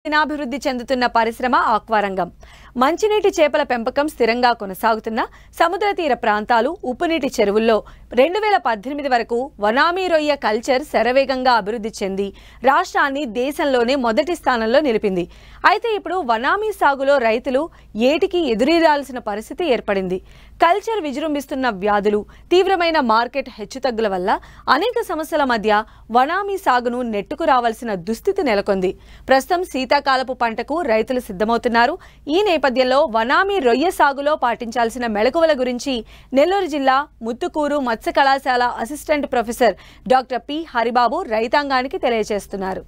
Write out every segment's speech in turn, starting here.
దినాభివృద్ధి చెందుతున్న పరిశ్రమ ఆక్వారంగం మంచినీటి చేపల పెంపకం స్థిరంగా కొనసాగుతున్న సముద్ర తీర ప్రాంతాలు ఉప్పునీటి చెరువుల్లో రెండు వేల పద్దెనిమిది వరకు వనామీ రొయ్య కల్చర్ శరవేగంగా అభివృద్ధి చెంది రాష్ట్రాన్ని దేశంలోనే మొదటి స్థానంలో నిలిపింది అయితే ఇప్పుడు వనామీ సాగులో రైతులు ఏటికి ఎదురీరాల్సిన పరిస్థితి ఏర్పడింది కల్చర్ విజృంభిస్తున్న వ్యాధులు తీవ్రమైన మార్కెట్ హెచ్చుతగ్గుల వల్ల అనేక సమస్యల మధ్య వనామీ సాగును నెట్టుకు రావాల్సిన దుస్థితి నెలకొంది ప్రస్తుతం శీతాకాలపు పంటకు రైతులు సిద్ధమవుతున్నారు ఈ నేపథ్యంలో వనామీ రొయ్య సాగులో పాటించాల్సిన మెళకువల గురించి నెల్లూరు జిల్లా ముత్తుకూరు మత్స్య కళాశాల assistant professor doctor P Haribabu రైతాంగానికి తెలియజేస్తున్నారు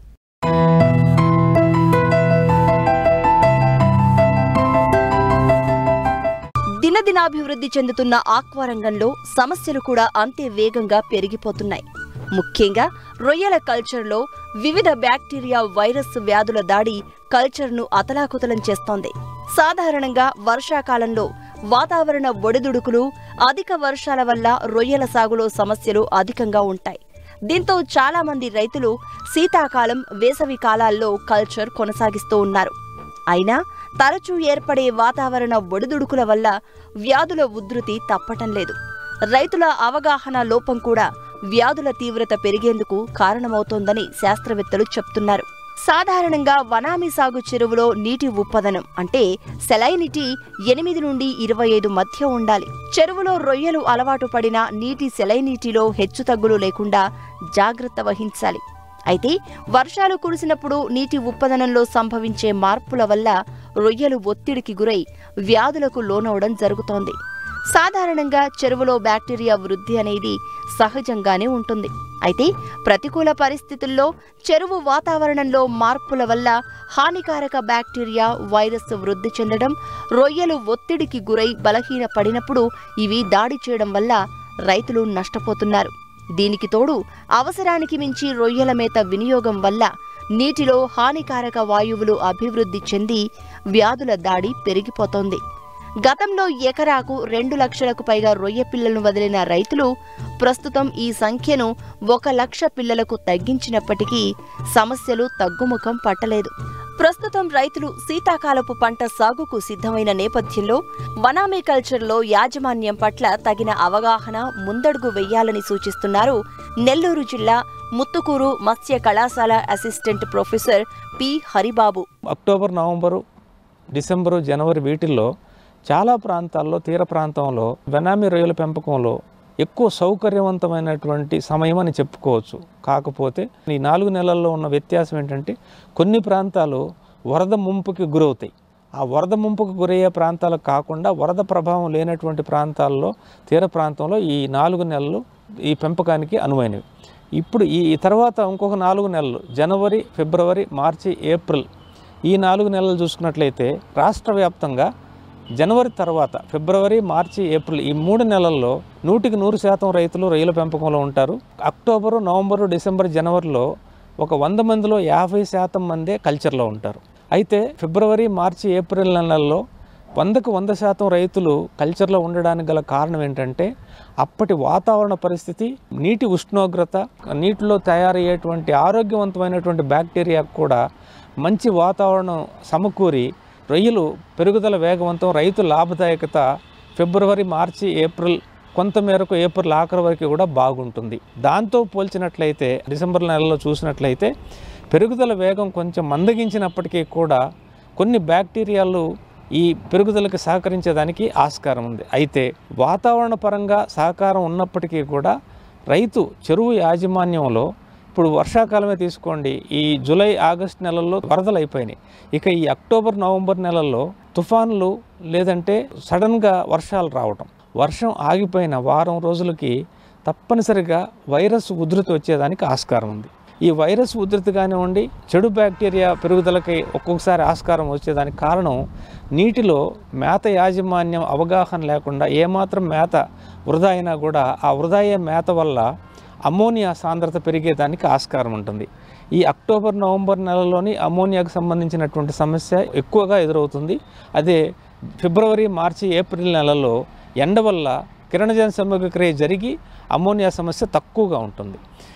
దినదినాభివృద్ధి చెందుతున్న ఆక్వా రంగంలో సమస్యలు కూడా అంతే వేగంగా పెరిగిపోతున్నాయి ముఖ్యంగా రొయ్యల కల్చర్లో వివిధ బ్యాక్టీరియా వైరస్ వ్యాధుల దాడి కల్చర్ను అతలాకుతలం చేస్తోంది సాధారణంగా వర్షాకాలంలో వాతావరణ ఒడిదుడుకులు అధిక వర్షాల వల్ల రొయ్యల సాగులో సమస్యలు అధికంగా ఉంటాయి దీంతో చాలా మంది రైతులు శీతాకాలం వేసవి కాలాల్లో కల్చర్ కొనసాగిస్తూ ఉన్నారు అయినా తరచూ ఏర్పడే వాతావరణ ఒడిదుడుకుల వల్ల వ్యాధుల ఉధృతి తప్పటం లేదు రైతుల అవగాహన లోపం కూడా వ్యాధుల తీవ్రత పెరిగేందుకు కారణమవుతోందని శాస్త్రవేత్తలు చెప్తున్నారు సాధారణంగా వనామి సాగు చెరువులో నీటి ఉప్పదనం అంటే సెలైనిటీ ఎనిమిది నుండి ఇరవై ఐదు మధ్య ఉండాలి చెరువులో రొయ్యలు అలవాటు పడిన నీటి సెలైనిటీలో హెచ్చుతగ్గులు లేకుండా జాగ్రత్త వహించాలి అయితే వర్షాలు కురిసినప్పుడు నీటి ఉప్పదనంలో సంభవించే మార్పుల వల్ల రొయ్యలు ఒత్తిడికి గురై వ్యాధులకు లోనవడం జరుగుతోంది సాధారణంగా చెరువులో బ్యాక్టీరియా వృద్ధి అనేది సహజంగానే ఉంటుంది అయితే ప్రతికూల పరిస్థితుల్లో చెరువు వాతావరణంలో మార్పుల వల్ల హానికారక బ్యాక్టీరియా వైరస్ వృద్ధి చెందడం రొయ్యలు ఒత్తిడికి గురై బలహీన పడినప్పుడు ఇవి దాడి చేయడం వల్ల రైతులు నష్టపోతున్నారు దీనికి తోడు అవసరానికి మించి రొయ్యల మేత వినియోగం వల్ల నీటిలో హానికారక వాయువులు అభివృద్ధి చెంది వ్యాధుల దాడి పెరిగిపోతోంది గతంలో ఎకరాకు రెండు లక్షలకు పైగా రొయ్య పిల్లలను వదిలిన రైతులు ప్రస్తుతం ఈ సంఖ్యను ఒక లక్ష పిల్లలకు తగ్గించినప్పటికీ సమస్యలు తగ్గుముఖం పట్టలేదు ప్రస్తుతం రైతులు శీతాకాలపు పంట సాగుకు సిద్ధమైన నేపథ్యంలో వనామీ కల్చర్లో యాజమాన్యం పట్ల తగిన అవగాహన ముందడుగు వెయ్యాలని సూచిస్తున్నారు నెల్లూరు జిల్లా ముత్తుకూరు మత్స్య కళాశాల assistant professor P Haribabu October November December జనవరి వీటిల్లో చాలా ప్రాంతాల్లో తీర ప్రాంతంలో వెనామీ రొయ్యల పెంపకంలో ఎక్కువ సౌకర్యవంతమైనటువంటి సమయం అని చెప్పుకోవచ్చు కాకపోతే ఈ నాలుగు నెలల్లో ఉన్న వ్యత్యాసం ఏంటంటే కొన్ని ప్రాంతాలు వరద ముంపుకి గురవుతాయి ఆ వరద ముంపుకు గురయ్యే ప్రాంతాలు కాకుండా వరద ప్రభావం లేనటువంటి ప్రాంతాల్లో తీర ప్రాంతంలో ఈ నాలుగు నెలలు ఈ పెంపకానికి అనువైనవి ఇప్పుడు ఈ ఈ తర్వాత ఇంకొక నాలుగు నెలలు జనవరి ఫిబ్రవరి మార్చి ఏప్రిల్ ఈ నాలుగు నెలలు చూసుకున్నట్లయితే రాష్ట్ర వ్యాప్తంగా జనవరి తర్వాత ఫిబ్రవరి మార్చి ఏప్రిల్ ఈ మూడు నెలల్లో నూటికి నూరు శాతం రైతులు రొయ్యల పెంపకంలో ఉంటారు అక్టోబరు నవంబరు డిసెంబర్ జనవరిలో ఒక వంద మందిలో యాభై శాతం మందే కల్చర్లో ఉంటారు అయితే ఫిబ్రవరి మార్చి ఏప్రిల్ నెలల్లో వందకు వంద శాతం రైతులు కల్చర్లో ఉండడానికి గల కారణం ఏంటంటే అప్పటి వాతావరణ పరిస్థితి నీటి ఉష్ణోగ్రత నీటిలో తయారయ్యేటువంటి ఆరోగ్యవంతమైనటువంటి బ్యాక్టీరియా కూడా మంచి వాతావరణం సమకూరి రొయ్యలు పెరుగుదల వేగవంతం రైతు లాభదాయకత ఫిబ్రవరి మార్చి ఏప్రిల్ కొంత మేరకు ఏప్రిల్ ఆఖరి వరకు కూడా బాగుంటుంది దాంతో పోల్చినట్లయితే డిసెంబర్ నెలలో చూసినట్లయితే పెరుగుదల వేగం కొంచెం మందగించినప్పటికీ కూడా కొన్ని బ్యాక్టీరియాలు ఈ పెరుగుదలకు సహకరించేదానికి ఆస్కారం ఉంది అయితే వాతావరణ పరంగా సహకారం ఉన్నప్పటికీ కూడా రైతు చెరువు యాజమాన్యంలో ఇప్పుడు వర్షాకాలమే తీసుకోండి ఈ జూలై ఆగస్ట్ నెలల్లో వరదలు అయిపోయినాయి ఇక ఈ అక్టోబర్ నవంబర్ నెలల్లో తుఫాన్లు లేదంటే సడన్గా వర్షాలు రావటం వర్షం ఆగిపోయిన వారం రోజులకి తప్పనిసరిగా వైరస్ ఉధృతి వచ్చేదానికి ఆస్కారం ఉంది ఈ వైరస్ ఉధృతి కానివ్వండి చెడు బ్యాక్టీరియా పెరుగుదలకి ఒక్కొక్కసారి ఆస్కారం వచ్చేదానికి కారణం నీటిలో మేత యాజమాన్యం అవగాహన లేకుండా ఏమాత్రం మేత వృధా అయినా కూడా ఆ వృధా అయ్యే మేత వల్ల అమ్మోనియా సాంద్రత పెరిగేదానికి ఆస్కారం ఉంటుంది ఈ అక్టోబర్ నవంబర్ నెలలోని అమ్మోనియాకు సంబంధించినటువంటి సమస్య ఎక్కువగా ఎదురవుతుంది అదే ఫిబ్రవరి మార్చి ఏప్రిల్ నెలలో ఎండ వల్ల కిరణజన సమగ్రక్రియ జరిగి అమ్మోనియా సమస్య తక్కువగా ఉంటుంది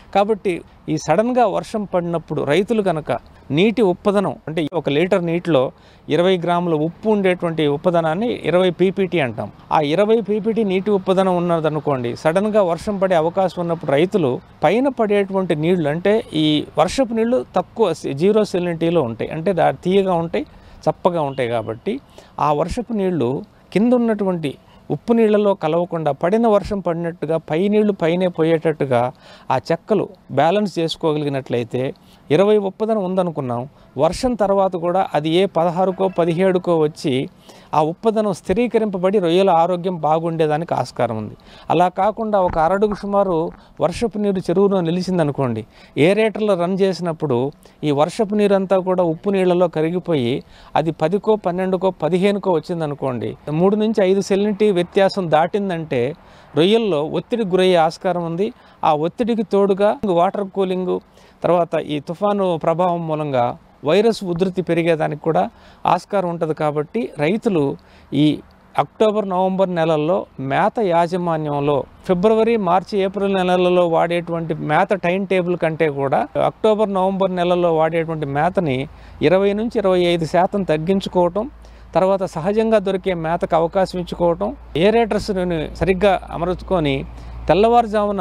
కాబట్టి ఈ సడన్గా వర్షం పడినప్పుడు రైతులు కనుక నీటి ఉప్పదనం అంటే ఒక లీటర్ నీటిలో ఇరవై గ్రాముల ఉప్పు ఉండేటువంటి ఉప్పదనాన్ని ఇరవై పీపీటీ అంటాం ఆ ఇరవై పీపీటీ నీటి ఉప్పదనం ఉన్నదనుకోండి సడన్గా వర్షం పడే అవకాశం ఉన్నప్పుడు రైతులు పైన పడేటువంటి నీళ్లు అంటే ఈ వర్షపు నీళ్లు తక్కువ జీరో సెలినిటీలో ఉంటాయి అంటే దా తీయగా ఉంటాయి చప్పగా ఉంటాయి కాబట్టి ఆ వర్షపు నీళ్లు కింద ఉన్నటువంటి ఉప్పు నీళ్ళలో కలవకుండా పడిన వర్షం పడినట్టుగా పై నీళ్లు పైనే పోయేటట్టుగా ఆ చెక్కలు బ్యాలెన్స్ చేసుకోగలిగినట్లయితే ఇరవై ఉప్పదనం ఉందనుకున్నాం వర్షం తర్వాత కూడా అది ఏ పదహారుకో పదిహేడుకో వచ్చి ఆ ఉప్పదనం స్థిరీకరింపబడి రొయ్యల ఆరోగ్యం బాగుండేదానికి ఆస్కారం ఉంది అలా కాకుండా ఒక అరడుగు సుమారు వర్షపు నీరు చెరువులో నిలిచిందనుకోండి ఏరేటర్లో రన్ చేసినప్పుడు ఈ వర్షపు నీరు అంతా కూడా ఉప్పు నీళ్ళలో కరిగిపోయి అది పదికో పన్నెండుకో పదిహేనుకో వచ్చిందనుకోండి మూడు నుంచి ఐదు సెలినిటీ వ్యత్యాసం దాటిందంటే రొయ్యల్లో ఒత్తిడికి గురయ్యే ఆస్కారం ఉంది ఆ ఒత్తిడికి తోడుగా వాటర్ కూలింగ్ తర్వాత ఈ తుఫాను ప్రభావం మూలంగా వైరస్ ఉధృతి పెరిగేదానికి కూడా ఆస్కారం ఉంటుంది కాబట్టి రైతులు ఈ అక్టోబర్ నవంబర్ నెలల్లో మేత యాజమాన్యంలో ఫిబ్రవరి మార్చి ఏప్రిల్ నెలలలో వాడేటువంటి మేత టైం టేబుల్ కంటే కూడా అక్టోబర్ నవంబర్ నెలల్లో వాడేటువంటి మేతని ఇరవై నుంచి ఇరవై ఐదు శాతం తగ్గించుకోవటం తర్వాత సహజంగా దొరికే మేతకు అవకాశం ఇచ్చుకోవటం ఏరేటర్స్ని సరిగ్గా అమర్చుకొని తెల్లవారుజామున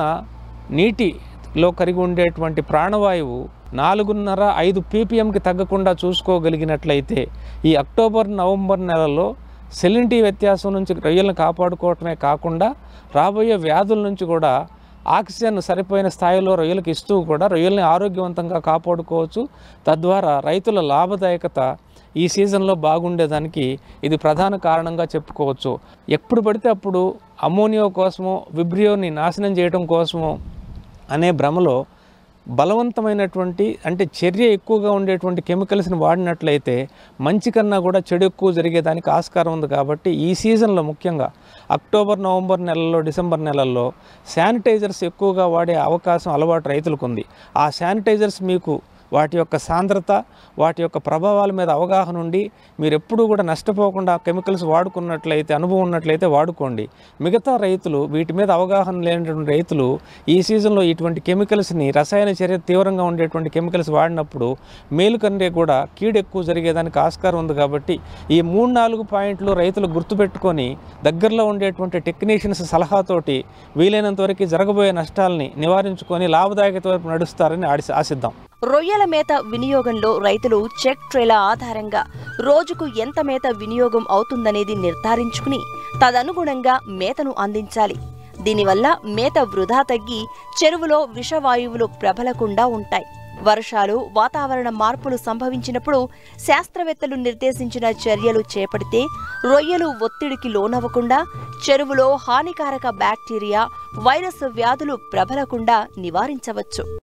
నీటిలో కరిగి ఉండేటువంటి ప్రాణవాయువు నాలుగున్నర ఐదు పీపీఎంకి తగ్గకుండా చూసుకోగలిగినట్లయితే ఈ అక్టోబర్ నవంబర్ నెలలో సెలినిటీ వ్యత్యాసం నుంచి రొయ్యలను కాపాడుకోవటమే కాకుండా రాబోయే వ్యాధుల నుంచి కూడా ఆక్సిజన్ సరిపోయిన స్థాయిలో రొయ్యలకు ఇస్తూ కూడా రొయ్యల్ని ఆరోగ్యవంతంగా కాపాడుకోవచ్చు తద్వారా రైతుల లాభదాయకత ఈ సీజన్లో బాగుండేదానికి ఇది ప్రధాన కారణంగా చెప్పుకోవచ్చు ఎప్పుడు పడితే అప్పుడు అమోనియో కోసమో విబ్రియోని నాశనం చేయడం కోసమో అనే భ్రమలో బలవంతమైనటువంటి అంటే చర్య ఎక్కువగా ఉండేటువంటి కెమికల్స్ని వాడినట్లయితే మంచి కన్నా కూడా చెడు ఎక్కువ జరిగేదానికి ఆస్కారం ఉంది కాబట్టి ఈ సీజన్లో ముఖ్యంగా అక్టోబర్ నవంబర్ నెలల్లో డిసెంబర్ నెలల్లో శానిటైజర్స్ ఎక్కువగా వాడే అవకాశం అలవాటు రైతులకు ఉంది ఆ శానిటైజర్స్ మీకు వాటి యొక్క సాంద్రత వాటి యొక్క ప్రభావాల మీద అవగాహన ఉండి మీరు ఎప్పుడూ కూడా నష్టపోకుండా కెమికల్స్ వాడుకున్నట్లయితే అనుభవం ఉన్నట్లయితే వాడుకోండి మిగతా రైతులు వీటి మీద అవగాహన లేనటువంటి రైతులు ఈ సీజన్లో ఇటువంటి కెమికల్స్ని రసాయన చర్య తీవ్రంగా ఉండేటువంటి కెమికల్స్ వాడినప్పుడు మేలు కంటే కూడా కీడు ఎక్కువ జరిగేదానికి ఆస్కారం ఉంది కాబట్టి ఈ మూడు నాలుగు పాయింట్లు రైతులు గుర్తుపెట్టుకొని దగ్గరలో ఉండేటువంటి టెక్నీషియన్స్ సలహాతోటి వీలైనంత వరకు జరగబోయే నష్టాలని నివారించుకొని లాభదాయకత వైపు నడుస్తారని ఆడి ఆశిద్దాం రొయ్యల మేత వినియోగంలో రైతులు చెక్ ట్రేల ఆధారంగా రోజుకు ఎంత మేత వినియోగం అవుతుందనేది నిర్ధారించుకుని తదనుగుణంగా మేతను అందించాలి దీనివల్ల మేత వృధా తగ్గి చెరువులో విషవాయువులు ప్రబలకుండా ఉంటాయి వర్షాలు వాతావరణ మార్పులు సంభవించినప్పుడు శాస్త్రవేత్తలు నిర్దేశించిన చర్యలు చేపడితే రొయ్యలు ఒత్తిడికి లోనవ్వకుండా చెరువులో హానికారక బ్యాక్టీరియా వైరస్ వ్యాధులు ప్రబలకుండా నివారించవచ్చు